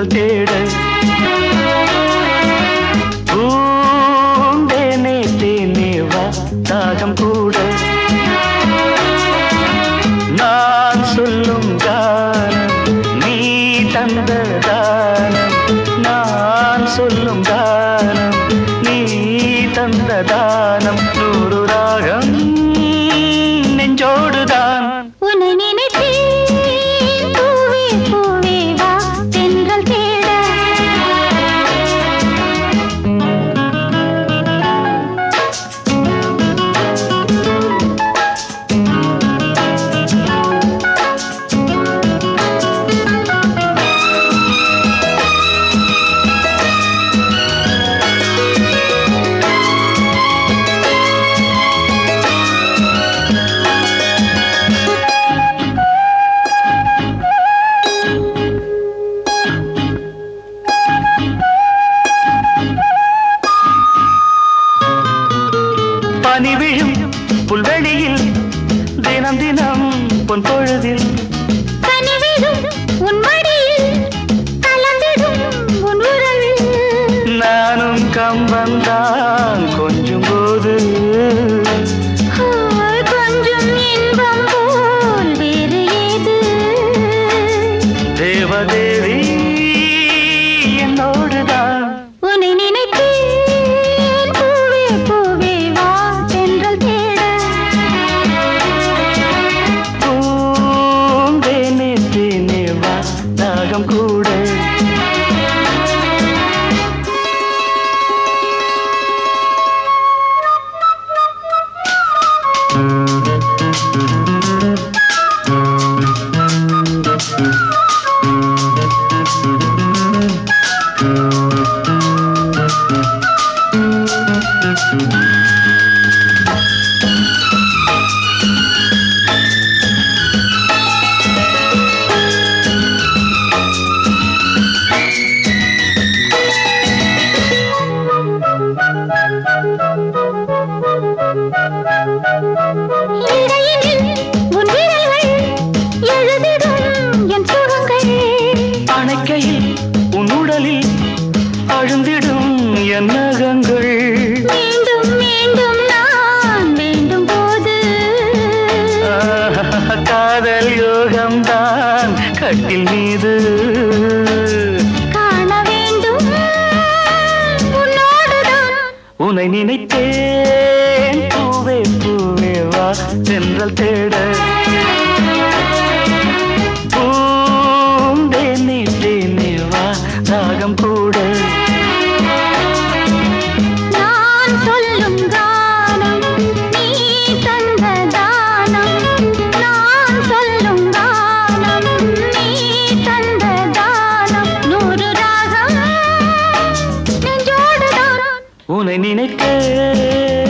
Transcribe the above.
தென்றல் தேட பூந்தேனே தேனே வா தாகம் கூட நான் சொல்லும் கானம் நீ தந்த தானம் நான் சொல்லும் கானம் நீ தந்த தானம் நூறு ராகம் நெஞ்சோடுதான் உன்னை நினைத்தேன் பூவே பூவே வா தென்றல் தேட பனி விழும் புல்வெளியில் தினம் தினம் பொன் பொழுதில் கனிவிடும் உன் மடியில் கலந்திடும் உன் உறவில் நானும் கம்பந்தான் கொஞ்சம் போது ஓய், கொஞ்சம் இன்பம் போல் வேறு ஏது தேவதேவி என்னோடுதான் உன்னை நினைத்தேன் பூவே பூவே வா தென்றல் தேட பூந்தேனே தேனே வா தாகம் கூட இடையினில் உன் விரல்கள் எழுதிடும் என் சுகங்கள் அணைக்கையில் உன் உடலில் அழுந்திடும் என் நகங்கள் மீண்டும் மீண்டும் நான் வேண்டும் போது ஆஹ், காதல் யோகம்தான் கட்டில் மீது காண வேண்டும் உன்னோடுதான் உன்னை நினைத்தேன் பூவே பூவே வா சென்றல் தேட பூந்தேனே தேனே வா ராகம் கூட நான் சொல்லும் கானம் நீ தந்த தானம் நான் சொல்லும் கானம் நீ தந்த தானம் நூறு ராகம் நெஞ்சோடுதான் உன்னை நினைத்தேன்